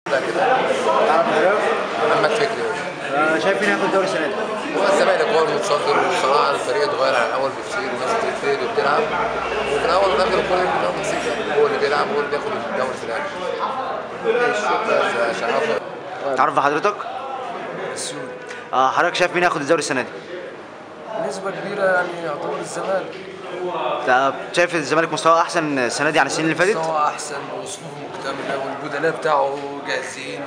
محمد فكري آه، شايف مين هياخد الدوري السنه دي؟ هو الزمالك هو المتصدر والصراحه الفريق اتغير عن الاول بكتير والناس بتفرد وبتلعب وفي الاول والاخر كل اللي نصيب هو اللي بيلعب هو اللي بياخد الدوري في الاخر بس شرف تعرف بحضرتك؟ السوري اه حضرتك شايف مين هياخد الدوري السنه دي؟ نسبة كبيرة يعني يعتبر الزمالك طب شايف الزمالك مستواه احسن السنه دي عن السنين اللي فاتت؟ مستوى أحسن وصفوف مكتملة والبدلاء بتاعه جاهزين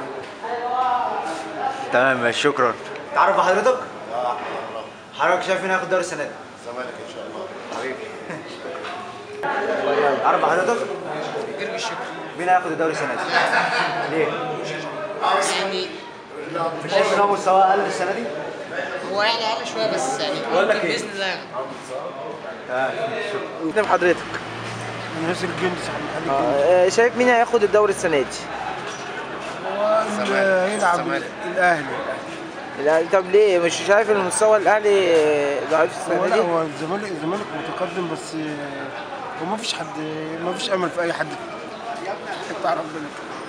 تمام ماشي شكرا تعرف بحضرتك؟ حضرتك شايف مين هياخد الدوري السنه دي؟ الزمالك ان شاء الله حبيبي تعرف بحضرتك؟ مين هياخد الدوري السنه دي؟ ليه؟ يعني مش شايف ان هو مستواه اقل السنه دي؟ هو يعني اقل شويه بس يعني بقول لك ممكن إيه؟ باذن الله كتاب حضرتك ناصر الجندي صاحب محل آه، شايف مين هياخد الدوري السنه دي؟ الجندي هيلعب الزمالك. الاهلي لا طب ليه مش شايف ان مستوى الاهلي آه، ضعيف هو السنه لا دي؟ هو الزمالك الزمالك متقدم بس هو ما فيش حد ما فيش امل في اي حد بتاع ربنا